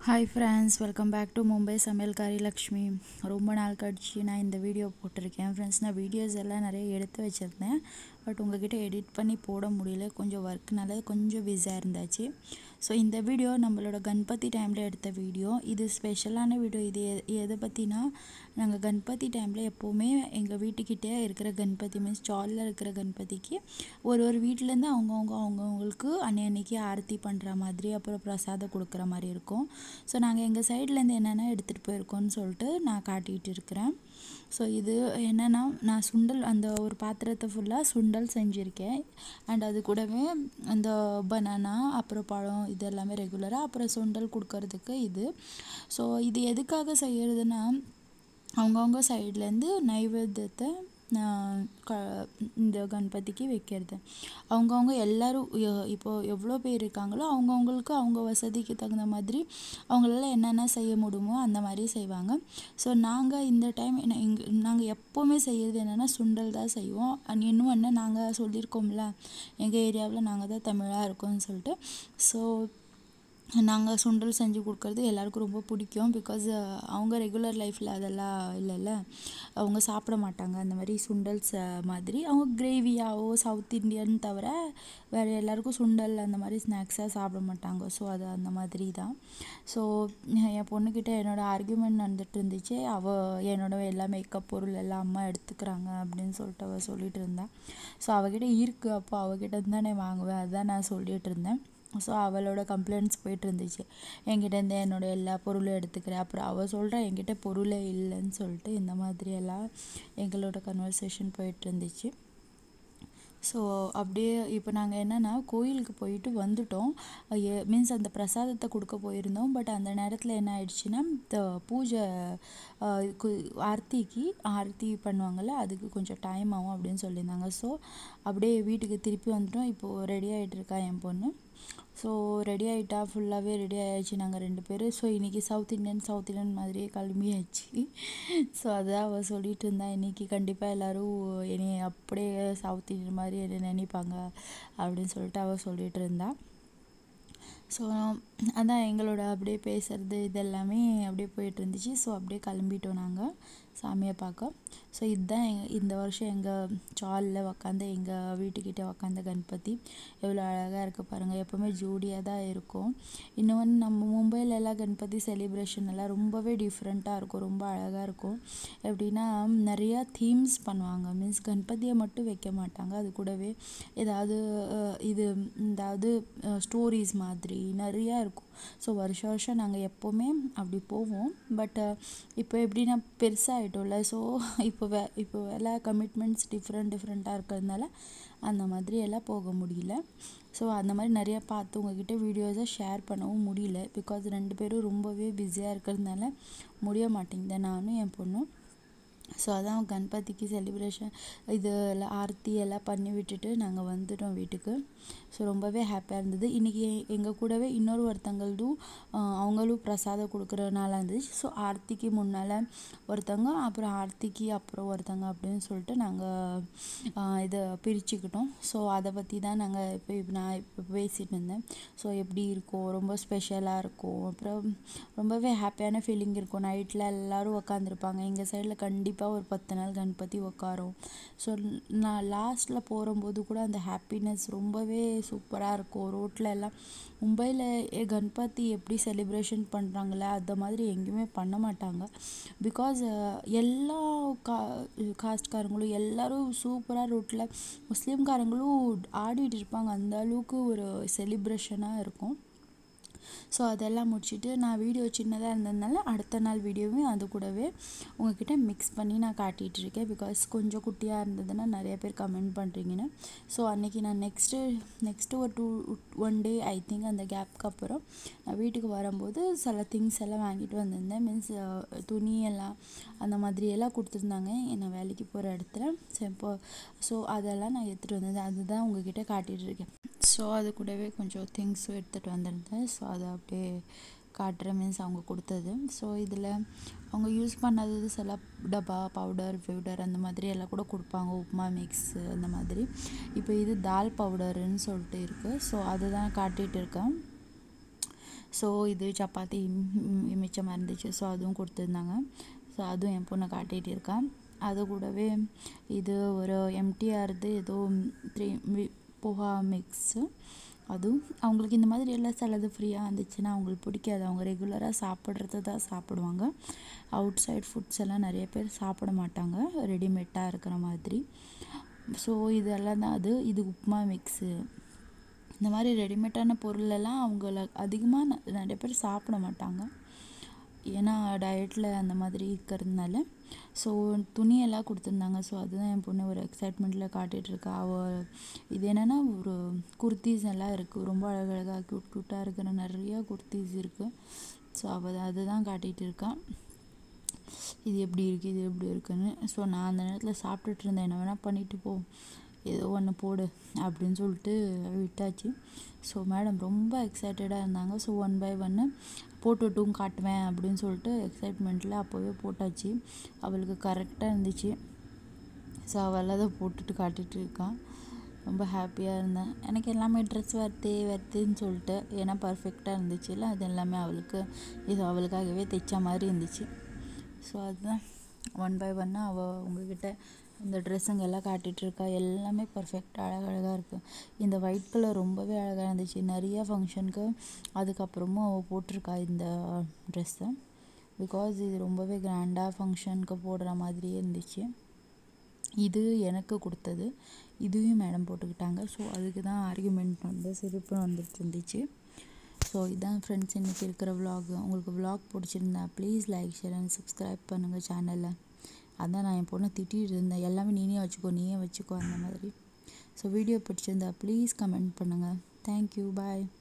hi friends welcome back to Mumbai சமையல்காரி லக்ஷ்மி ரொம்ப நாள் கழிச்சு நான் இந்த வீடியோ போட்டிருக்கேன் ஃப்ரெண்ட்ஸ் நான் வீடியோஸ் எல்லாம் நிறைய எடுத்து வச்சுருந்தேன் பட் உங்ககிட்ட எடிட் பண்ணி போட முடியல கொஞ்சம் ஒர்க்னால கொஞ்சம் பிஸியாக இருந்தாச்சு ஸோ இந்த வீடியோ நம்மளோட கணபதி டைமில் எடுத்த வீடியோ இது ஸ்பெஷலான வீடியோ இது எ- எதை பற்றினா நாங்கள் கணபதி டைமில் எப்போவுமே எங்கள் வீட்டுக்கிட்டே இருக்கிற கணபதி மீன்ஸ் ஸ்டாலில் இருக்கிற கணபதிக்கு ஒரு ஒரு வீட்டிலேருந்து அவங்கவுங்க அவங்கவுங்களுக்கு அன்னை அன்னைக்கு ஆரத்தி பண்ணுற மாதிரி அப்புறம் பிரசாதம் கொடுக்குற மாதிரி இருக்கும் ஸோ நாங்கள் எங்கள் சைட்லேருந்து என்னென்ன எடுத்துகிட்டு போயிருக்கோம்னு சொல்லிட்டு நான் காட்டிகிட்டு இருக்கிறேன் ஸோ இது என்னென்னா நான் சுண்டல் அந்த ஒரு பாத்திரத்தை ஃபுல்லாக சுண்டல் செஞ்சுருக்கேன் அண்ட் அது கூடவே அந்த பனானா அப்புறம் பழம் இது எல்லாமே ரெகுலராக அப்புறம் சுண்டல் கொடுக்கறதுக்கு இது ஸோ இது எதுக்காக செய்யறதுன்னா அவங்கவுங்க சைட்லேருந்து நைவேத்தியத்தை நான் க இந்த கணபதிக்கு வைக்கிறது அவங்கவுங்க எல்லாரும் எ- இப்போ எவ்வளோ பேர் இருக்காங்களோ அவங்கவுங்களுக்கு அவங்க வசதிக்கு தகுந்த மாதிரி அவங்களால என்னென்ன செய்ய முடியுமோ அந்த மாதிரி செய்வாங்க ஸோ நாங்கள் இந்த டைம் எங்க நாங்கள் எப்போவுமே செய்கிறது என்னென்னா சுண்டல் தான் செய்வோம் அண்ட் இன்னும் என்ன நாங்கள் சொல்லியிருக்கோம்ல எங்கள் ஏரியாவில் நாங்கள் தான் தமிழாக இருக்கோம்னு சொல்லிட்டு ஸோ நாங்கள் சுண்டல் செஞ்சு கொடுக்கறது எல்லாருக்கும் ரொம்ப பிடிக்கும் பிகாஸ் அவங்க ரெகுலர் லைஃப்பில் அதெல்லாம் இல்லைல்ல அவங்க சாப்பிட மாட்டாங்க அந்த மாதிரி சுண்டல்ஸ் மாதிரி அவங்க கிரேவியாவோ சவுத் இந்தியன் தவிர வேறு எல்லாருக்கும் சுண்டல் அந்த மாதிரி ஸ்நாக்ஸாக சாப்பிட மாட்டாங்க ஸோ அது அந்த மாதிரி தான் ஸோ என் பொண்ணுக்கிட்ட என்னோட ஆர்கியூமெண்ட் நடந்துட்டு இருந்துச்சு அவள் என்னோட எல்லா மேக்கப் பொருள் எல்லாம் அம்மா எடுத்துக்கிறாங்க அப்படின்னு சொல்லிட்டு அவள் சொல்லிட்டு இருந்தா ஸோ அவகிட்ட இருக்குது அப்போ அவகிட்ட இருந்து தானே வாங்குவேன் அதுதான் நான் சொல்லிட்டு இருந்தேன் ஸோ அவளோட கம்ப்ளைண்ட்ஸ் போயிட்டு இருந்துச்சு என்கிட்டேருந்து என்னோட எல்லா பொருளும் எடுத்துக்கிறேன் அப்புறம் அவள் சொல்கிறா என்கிட்ட பொருளே இல்லைன்னு சொல்லிட்டு இந்த மாதிரி எல்லாம் எங்களோட கன்வர்சேஷன் போயிட்டு இருந்துச்சு ஸோ அப்படியே இப்போ நாங்கள் என்னென்னா கோயிலுக்கு போயிட்டு வந்துட்டோம் மீன்ஸ் அந்த பிரசாதத்தை கொடுக்க போயிருந்தோம் பட் அந்த நேரத்தில் என்ன ஆயிடுச்சுன்னா இந்த பூஜை அஹ், கு- ஆர்த்திக்கு ஆர்த்தி பண்ணுவாங்கள்ல அதுக்கு கொஞ்சம் டைம் ஆகும் அப்படின்னு சொல்லியிருந்தாங்க ஸோ அப்படியே வீட்டுக்கு திருப்பி வந்துட்டோம் இப்போது ரெடி ஆகிட்டு இருக்கா என் பொண்ணு ஸோ ரெடி ஆகிட்டா ஃபுல்லாகவே ரெடி ஆயாச்சு நாங்கள் ரெண்டு பேரும் ஸோ இன்றைக்கி சவுத் இந்தியன் சவுத் இந்தியன் மாதிரியே கிளம்பியாச்சு ஸோ அதான் அவள் சொல்லிட்டு இருந்தா இன்றைக்கி கண்டிப்பாக எல்லோரும் என்னை அப்படியே சவுத் இந்தியன் மாதிரி என்னை நினைப்பாங்க அப்படின்னு சொல்லிட்டு அவள் சொல்லிட்டு இருந்தா ஸோ அதான் எங்களோட அப்படியே பேசுறது இது எல்லாமே அப்படியே போயிட்டு இருந்துச்சு ஸோ அப்படியே கிளம்பிட்டோம் நாங்கள் சாமியை பார்க்க ஸோ இதுதான் எங்க- இந்த வருஷம் எங்கள் சாலில் உக்காந்த எங்கள் வீட்டுக்கிட்ட உக்காந்த கணபதி எவ்வளோ அழகாக இருக்குது பாருங்கள் எப்போவுமே ஜோடியாக தான் இருக்கும் இன்னொன்று நம்ம மும்பையில் எல்லாம் கணபதி செலிப்ரேஷன் எல்லாம் ரொம்பவே டிஃப்ரெண்ட்டாக இருக்கும் ரொம்ப அழகாக இருக்கும் எப்படின்னா நிறையா தீம்ஸ் பண்ணுவாங்க மீன்ஸ் கணபதியை மட்டும் வைக்க மாட்டாங்க அது கூடவே ஏதாவது அஹ், இது ஏதாவது ஸ்டோரிஸ் மாதிரி நிறையா இருக்கும் ஸோ வருஷம் வருஷம் நாங்கள் எப்போவுமே அப்படி போவோம் பட் இப்போ எப்படின்னா பெருசாகிட்டோம்ல ஸோ இப்போ வே இப்போ எல்லா கமிட்மெண்ட்ஸ் டிஃப்ரெண்ட் டிஃப்ரெண்ட்டாக இருக்கிறதுனால அந்த மாதிரி எல்லாம் போக முடியல ஸோ அந்த மாதிரி நிறையா பார்த்து உங்ககிட்ட வீடியோஸை ஷேர் பண்ணவும் முடியல பிகாஸ் ரெண்டு பேரும் ரொம்பவே பிஸியாக இருக்கிறதுனால முடிய மாட்டேங்குது நானும் என் பொண்ணும் ஸோ அதான் கணபதிக்கு செலிப்ரேஷன் இது எல்லாம் ஆர்த்தி எல்லாம் பண்ணி விட்டுட்டு நாங்கள் வந்துட்டோம் வீட்டுக்கு ஸோ ரொம்பவே ஹாப்பியாக இருந்தது இன்றைக்கி எங்கள் கூடவே இன்னொரு ஒருத்தங்களும் ஆஹ், அவங்களும் பிரசாதம் கொடுக்குற நாளாக இருந்துச்சு ஸோ ஆர்த்திக்கு முன்னால் ஒருத்தவங்க அப்புறம் ஆர்த்திக்கு அப்புறம் ஒருத்தவங்க அப்படின்னு சொல்லிட்டு நாங்கள் இதை பிரிச்சுக்கிட்டோம் ஸோ அதை பற்றி தான் நாங்கள் இப்போ இப்போ நான் இப்போ பேசிகிட்டு இருந்தேன் ஸோ எப்படி இருக்கும் ரொம்ப ஸ்பெஷலாக இருக்கும் அப்புறம் ரொம்பவே ஹாப்பியான ஃபீலிங் இருக்கும் நைட்டில் எல்லோரும் உக்காந்துருப்பாங்க எங்கள் சைடில் கண்டிப்பாக ஒரு பத்து நாள் கணபதி உட்காரும் ஸோ நான் லாஸ்ட்டில் போகும்போது கூட அந்த ஹாப்பினஸ் ரொம்பவே சூப்பராக இருக்கும் ரோட்டில் எல்லாம் மும்பையில் கணபதி எப்படி செலிப்ரேஷன் பண்ணுறாங்களே அந்த மாதிரி எங்கேயுமே பண்ண மாட்டாங்க பிகாஸ் எல்லா கா காஸ்ட்காரங்களும் எல்லாரும் சூப்பராக ரோட்டில் முஸ்லீம்காரங்களும் ஆடிட்டு இருப்பாங்க அந்த அளவுக்கு ஒரு செலிப்ரேஷனாக இருக்கும் ஸோ அதெல்லாம் முடிச்சுட்டு நான் வீடியோ சின்னதாக இருந்ததுனால அடுத்த நாள் வீடியோவும் அது கூடவே உங்ககிட்ட மிக்ஸ் பண்ணி நான் காட்டிகிட்டு இருக்கேன் பிகாஸ் கொஞ்சம் குட்டியாக இருந்ததுன்னா நிறைய பேர் கமெண்ட் பண்ணுறீங்கன்னு ஸோ அன்னைக்கு நான் நெக்ஸ்ட்டு நெக்ஸ்ட்டு ஒரு two one day I think அந்த கேப்க்கு அப்புறம் நான் வீட்டுக்கு வரும்போது சில திங்ஸ் எல்லாம் வாங்கிட்டு வந்திருந்தேன் மீன்ஸ் துணி எல்லாம் அந்த மாதிரி எல்லாம் கொடுத்துருந்தாங்க நான் வேலைக்கு போகிற இடத்துல ஸோ இப்போ ஸோ அதெல்லாம் நான் எடுத்துகிட்டு வந்திருந்தேன் அதுதான் உங்ககிட்ட காட்டிகிட்டு இருக்கேன் ஸோ அது கூடவே கொஞ்சம் திங்ஸும் எடுத்துகிட்டு வந்திருந்தேன் ஸோ அதை அப்படியே காட்டுற மீன்ஸ் அவங்க கொடுத்தது ஸோ இதில் அவங்க யூஸ் பண்ணாதது சில டப்பா பவுடர் பவுடர் அந்த மாதிரி எல்லாம் கூட கொடுப்பாங்க உப்புமா மிக்ஸ் அந்த மாதிரி இப்போ இது தால் பவுடருன்னு சொல்லிட்டு இருக்குது ஸோ அதுதான் காட்டிகிட்டு இருக்கேன் ஸோ இது சப்பாத்தி ம், மிச்சமாக இருந்துச்சு ஸோ அதுவும் கொடுத்துருந்தாங்க ஸோ அதுவும் என் பொண்ணை காட்டிகிட்டு இருக்கான் அது கூடவே இது ஒரு எம்டிஆர்து ஏதோ த்ரீ போஹா மிக்ஸு அதுவும் அவங்களுக்கு இந்த மாதிரி எல்லாம் சிலது ஃப்ரீயாக இருந்துச்சுன்னா அவங்களுக்கு பிடிக்காது அவங்க ரெகுலராக சாப்பிட்றது தான் சாப்பிடுவாங்க அவுட் சைட் ஃபுட்ஸ் எல்லாம் நிறைய பேர் சாப்பிட மாட்டாங்க ரெடிமேட்டாக இருக்கிற மாதிரி ஸோ இதெல்லாம் தான் அது இது உப்புமா மிக்ஸு இந்த மாதிரி ரெடிமேடான பொருளெல்லாம் அவங்கள அதிகமாக ந- நிறைய பேர் சாப்பிட மாட்டாங்க ஏன்னா டயட்டில் அந்த மாதிரி இருக்கிறதுனால ஸோ துணியெல்லாம் கொடுத்துருந்தாங்க ஸோ அதுதான் என் பொண்ணு ஒரு எக்ஸைட்மெண்ட்டில் காட்டிகிட்டு இருக்கா அவள் இது என்னென்னா ஒரு குர்த்திஸ் எல்லாம் இருக்குது ரொம்ப அழகழகாக க்யூட் க்யூட்டாக இருக்கிற நிறைய குர்த்திஸ் இருக்குது ஸோ அவள் அதுதான் காட்டிகிட்டு இருக்கா இது எப்படி இருக்குது இது எப்படி இருக்குன்னு ஸோ நான் அந்த நேரத்தில் சாப்பிட்டுட்டு இருந்தேன் என்ன வேணால் பண்ணிட்டு போ ஏதோ ஒன்று போடு அப்படின்னு சொல்லிட்டு விட்டாச்சு ஸோ மேடம் ரொம்ப எக்ஸைட்டடாக இருந்தாங்க ஸோ ஒன் பை ஒன்று போட்டுட்டும் காட்டுவேன் அப்படின்னு சொல்லிட்டு எக்ஸைட்மெண்ட்டில் அப்போவே போட்டாச்சு அவளுக்கு கரெக்டாக இருந்துச்சு ஸோ அவள் அதை போட்டுட்டு காட்டிட்டு இருக்கான் ரொம்ப ஹாப்பியாக இருந்தேன் எனக்கு எல்லாமே ட்ரெஸ் வருத்தே வருத்துன்னு சொல்லிட்டு ஏன்னா பர்ஃபெக்டாக இருந்துச்சுல்ல அது எல்லாமே அவளுக்கு இது அவளுக்காகவே தைச்ச மாதிரி இருந்துச்சு ஸோ அதுதான் ஒன் பை ஒன்னாக அவள் உங்ககிட்ட இந்த ட்ரெஸ்ஸுங்க எல்லாம் காட்டிகிட்டு இருக்கா எல்லாமே பர்ஃபெக்டாக அழகழகாக இருக்குது இந்த ஒயிட் கலர் ரொம்பவே அழகாக இருந்துச்சு நிறைய ஃபங்க்ஷனுக்கு அதுக்கப்புறமும் அவள் போட்டிருக்கா இந்த ட்ரெஸ்ஸை பிகாஸ் இது ரொம்பவே கிராண்டாக ஃபங்க்ஷனுக்கு போடுற மாதிரியே இருந்துச்சு இது எனக்கு கொடுத்தது இதையும் மேடம் போட்டுக்கிட்டாங்க ஸோ அதுக்கு தான் ஆர்குமெண்ட் வந்து சிரிப்பு வந்துட்டு இருந்துச்சு ஸோ இதான் ஃப்ரெண்ட்ஸ் இன்றைக்கி இருக்கிற vlog உங்களுக்கு vlog பிடிச்சிருந்தா please like share and subscribe பண்ணுங்கள் சேனலில் அதான் நான் என் பொண்ணை திட்டிகிட்டு இருந்தேன் எல்லாமே நீனே வச்சுக்கோ நீயே வச்சுக்கோ அந்த மாதிரி ஸோ வீடியோ பிடிச்சிருந்தா ப்ளீஸ் கமெண்ட் பண்ணுங்கள் தேங்க்யூ பாய்